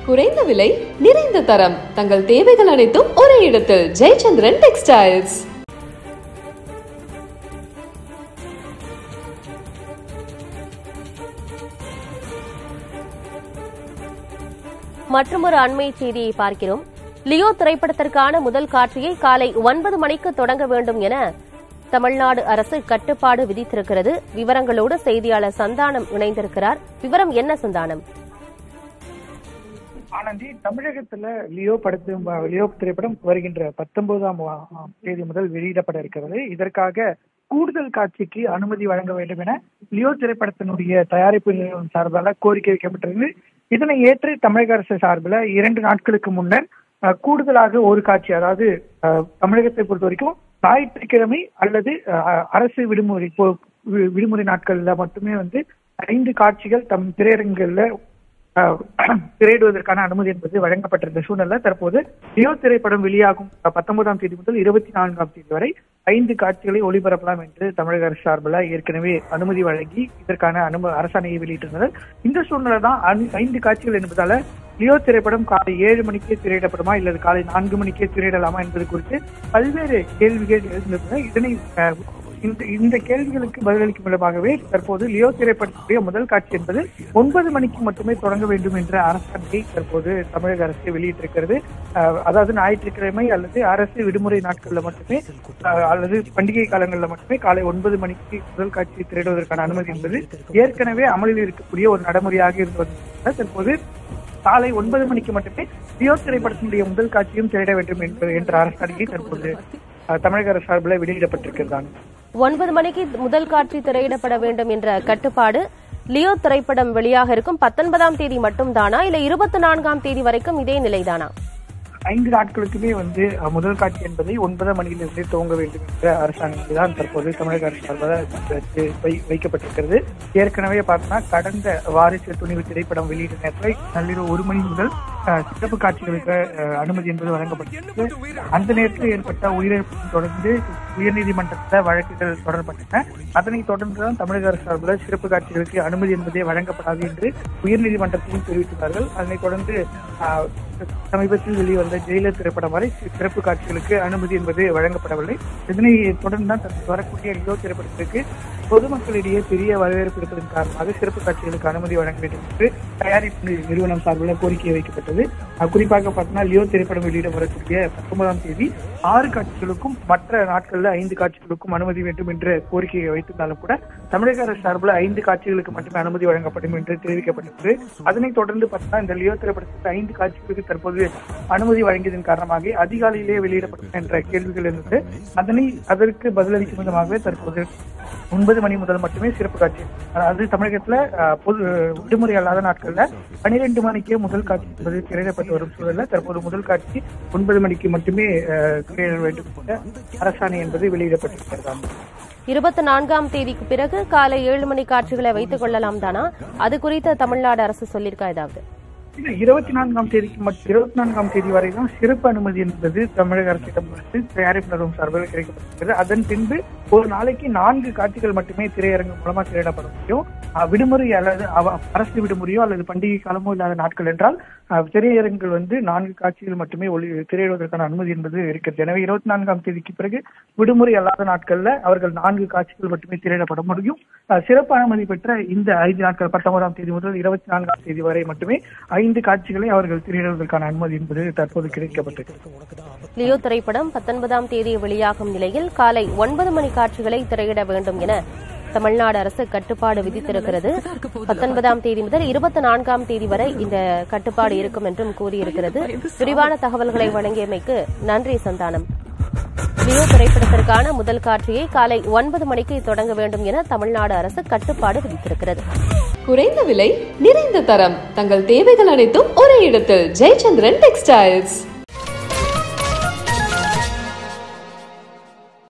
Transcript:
குறைந்த விலை நிறைந்த தரம் தங்கள் தேவைகள் அனைத்தும் ஒரே இடத்தில் ஜெயச்சந்திரன் டெக்ஸ்டைல்ஸ் மற்றொரு அண்மை செய்தியை பார்க்கிறோம் லியோ திரைப்படத்திற்கான முதல் காட்சியை காலை ஒன்பது மணிக்கு தொடங்க வேண்டும் என தமிழ்நாடு அரசு கட்டுப்பாடு விதித்திருக்கிறது விவரங்களோடு செய்தியாளர் சந்தானம் இணைந்திருக்கிறார் விவரம் என்ன சந்தானம் ஆனந்தி தமிழகத்துல லியோ படத்து லியோ திரைப்படம் வருகின்ற பத்தொன்பதாம் தேதி முதல் வெளியிடப்பட இருக்கிறது இதற்காக கூடுதல் காட்சிக்கு அனுமதி வழங்க வேண்டும் என லியோ திரைப்படத்தினுடைய தயாரிப்பு நிறுவனம் சார்பாக கோரிக்கை வைக்கப்பட்டிருந்து இதனை ஏற்று தமிழக அரசு சார்பில் இரண்டு நாட்களுக்கு முன்னர் அஹ், கூடுதலாக ஒரு காட்சி அதாவது அஹ், தமிழகத்தை பொறுத்த வரைக்கும் ஞாயிற்றுக்கிழமை அல்லது அஹ், அரசு விடுமுறை இப்போ வி- விடுமுறை நாட்கள்ல மட்டுமே வந்து ஐந்து காட்சிகள் தம் திரையரங்குகள்ல அஹ், திரையிடுவதற்கான அனுமதி என்பது வழங்கப்பட்டிருந்த சூழ்நிலை தற்போது லியோ திரைப்படம் வெளியாகும் அஹ், பத்தொன்பதாம் தேதி முதல் இருபத்தி நான்காம் தேதி வரை ஐந்து காட்சிகளை ஒளிபரப்பலாம் என்று தமிழக அரசு சார்பில் ஏற்கனவே அனுமதி வழங்கி இதற்கான அனும அரசாணையை வெளியிட்டிருந்தனர் இந்த சூழ்நிலை தான் அனு- ஐந்து காட்சிகள் என்பதால லியோ திரைப்படம் காலை ஏழு மணிக்கே திரையிடப்படுமா இல்லது காலை நான்கு மணிக்கே திரையிடலாமா என்பது குறித்து பல்வேறு கேள்விகள் எழுந்தது இதனை அஹ், இந்த இந்த கேள்விகளுக்கு பதிலளிக்கும் விதமாகவே தற்போது லியோ திரைப்படத்துடைய முதல் காட்சி என்பது ஒன்பது மணிக்கு மட்டுமே தொடங்க வேண்டும் என்ற அரசாணையை தற்போது தமிழக அரசு வெளியிட்டிருக்கிறது அஹ், அதாவது ஞாயிற்றுக்கிழமை அல்லது அரசு விடுமுறை நாட்கள்ல மட்டுமே அஹ், அல்லது பண்டிகை காலங்களில் மட்டுமே காலை ஒன்பது மணிக்கு முதல் காட்சி திரையிடுவதற்கான அனுமதி என்பது ஏற்கனவே அமலில் இருக்கக்கூடிய ஒரு நடைமுறையாக இருந்து வந்தது தற்போது காலை ஒன்பது மணிக்கு மட்டுமே லியோ திரைப்படத்தினுடைய முதல் காட்சியும் திரையிட வேண்டும் என்பது என்ற அரசாணையை தற்போது அஹ், தமிழக அரசு சார்பில் வெளியிடப்பட்டிருக்கிறாங்க ஒன்பது மணிக்கு முதல் காட்சி திரையிடப்பட வேண்டும் என்ற கட்டுப்பாடு லியோ திரைப்படம் வெளியாக இருக்கும் பத்தொன்பதாம் தேதி மட்டும்தானா இல்ல இருபத்தி நான்காம் தேதி வரைக்கும் இதே நிலைதானா ஐந்து நாட்களுக்குமே வந்து அஹ், முதல் காட்சி என்பதை ஒன்பதாம் மணியிலிருந்தே துவங்க வேண்டும் என்ற அரசாணை தான் தற்போது தமிழக அரசு சார்பாக வை- வைக்கப்பட்டிருக்கிறது ஏற்கனவே பார்த்தோம்னா கடந்த வாரிசு துணிவு திரைப்படம் வெளியிட்ட நேரத்தில் நள்ளிரவு ஒரு மணி முதல் அஹ், சிறப்பு காட்சிகளுக்கு அஹ், அனுமதி என்பது வழங்கப்பட்டிருக்கிறது அந்த நேரத்தில் ஏற்பட்ட உயிரிழப்பு தொடர்ந்து உயர்நீதிமன்றத்தில் வழக்குகள் தொடரப்பட்டன அதனைத் தொடர்ந்து தான் தமிழக அரசு சார்பில் சிறப்பு காட்சிகளுக்கு அனுமதி என்பதே வழங்கப்படாது என்று உயர்நீதிமன்றத்திலும் தெரிவித்துள்ளார்கள் அதனைத் தொடர்ந்து ஆஹ், சமீபத்தில் வெளிவந்த ஜெயிலர் திரைப்படம் வரை சி- சிறப்பு காட்சிகளுக்கு அனுமதி என்பது வழங்கப்படவில்லை இதனை தொடர்ந்து தான் தற்போது வரக்கூடிய லியோ திரைப்படத்திற்கு பொதுமக்களிடையே பெரிய வரவேற்பு இருப்பதன் காரணமாக சிறப்பு காட்சிகளுக்கு அனுமதி வழங்க வேண்டும் என்று தயாரிப்பு நி- நிறுவனம் சார்பில் கோரிக்கை வைக்கப்பட்டது ஆஹ், குறிப்பாக பார்த்தோம்னா லியோ திரைப்படம் வெளியிட வரக்கூடிய பத்தொன்பதாம் தேதி ஆறு காட்சிகளுக்கும் மற்ற நாட்கள்ல ஐந்து காட்சிகளுக்கும் அனுமதி வேண்டும் என்ற கோரிக்கையை வைத்திருந்தாலும் கூட தமிழக அரசு சார்பில் ஐந்து காட்சிகளுக்கு மட்டுமே அனுமதி வழங்கப்படும் என்று தெரிவிக்கப்பட்டது அதனைத் தொடர்ந்து பார்த்தா இந்த லியோ திரைப்படத்துக்கு ஐந்து காட்சிகளுக்கு தற்போது அனுமதி வழங்கியதன் காரணமாக அதிகாலையிலேயே வெளியிடப்படும் என்ற கேள்விகள் இருந்தது அதனை அதற்கு பதிலளிக்கும் விதமாகவே தற்போது ஒன்பது மணி முதல் மட்டுமே சிறப்பு காட்சி அதாவது தமிழகத்துல அஹ், பொது விடுமுறை அல்லாத நாட்கள்ல பனிரெண்டு மணிக்கே முதல் காட்சி என்பது திரையிடப்பட்டு வரும் சூழல்ல தற்போது முதல் காட்சி ஒன்பது மணிக்கு மட்டுமே அஹ், திரையிட வேண்டும் என்ற அரசாணை என்பது வெளியிடப்பட்டிருக்கிறது இருபத்தி நான்காம் தேதிக்கு பிறகு காலை ஏழு மணி காட்சிகளை வைத்துக் கொள்ளலாம் தானா அது குறித்து தமிழ்நாடு அரசு சொல்லியிருக்கா ஏதாவது இல்ல இருபத்தி நான்காம் தேதிக்கு மட்டும் இருபத்தி நான்காம் தேதி வரை தான் சிறப்பு அனுமதி என்பது தமிழக அரசிடம் இருந்து தயாரிப்பு நிறுவனம் சார்பில் கிடைக்கப்பட்டிருக்கிறது அதன் பின்பு ஒரு நாளைக்கு நான்கு காட்சிகள் மட்டுமே திரையரங்கு மூலமா திரையிடப்பட முடியும் அஹ், விடுமுறை அல்லது அவ- அரசு விடுமுறையோ அல்லது பண்டிகை காலமோ இல்லாத நாட்கள் என்றால் அஹ், திரையரங்குகள் வந்து நான்கு காட்சிகள் மட்டுமே ஒளி திரையிடுவதற்கான அனுமதி என்பது இருக்கிறது எனவே இருபத்தி நான்காம் தேதிக்கு பிறகு விடுமுறை அல்லாத நாட்கள்ல அவர்கள் நான்கு காட்சிகள் மட்டுமே திரையிடப்பட முடியும் அஹ், சிறப்பு அனுமதி பெற்ற இந்த ஐந்து நாட்கள் பத்தொன்பதாம் தேதி முதல் இருபத்தி நான்காம் தேதி வரை மட்டுமே ஐந்து காட்சிகளை அவர்கள் திரையிடுவதற்கான அனுமதி என்பது தற்போது கிடைக்கப்பட்டிருக்கிறது லியோ திரைப்படம் பத்தொன்பதாம் தேதி வெளியாகும் நிலையில் காலை ஒன்பது மணி காட்சிகளை திரையிட வேண்டும் என தமிழ்நாடு அரசு கட்டுப்பாடு விதித்திருக்கிறது பத்தொன்பதாம் தேதி முதல் இருபத்தி நான்காம் தேதி வரை இந்த கட்டுப்பாடு இருக்கும் என்றும் கூறியிருக்கிறது விரிவான தகவல்களை வழங்கியமைக்கு நன்றி சந்தானம் லியோ திரைப்படத்திற்கான முதல் காட்சியை காலை ஒன்பது மணிக்கு தொடங்க வேண்டும் என தமிழ்நாடு அரசு கட்டுப்பாடு விதித்திருக்கிறது குறைந்த விலை நிறைந்த தரம் தங்கள் தேவைகள் அனைத்தும் ஒரே இடத்தில் ஜெயச்சந்திரன் டெக்ஸ்டைல்ஸ்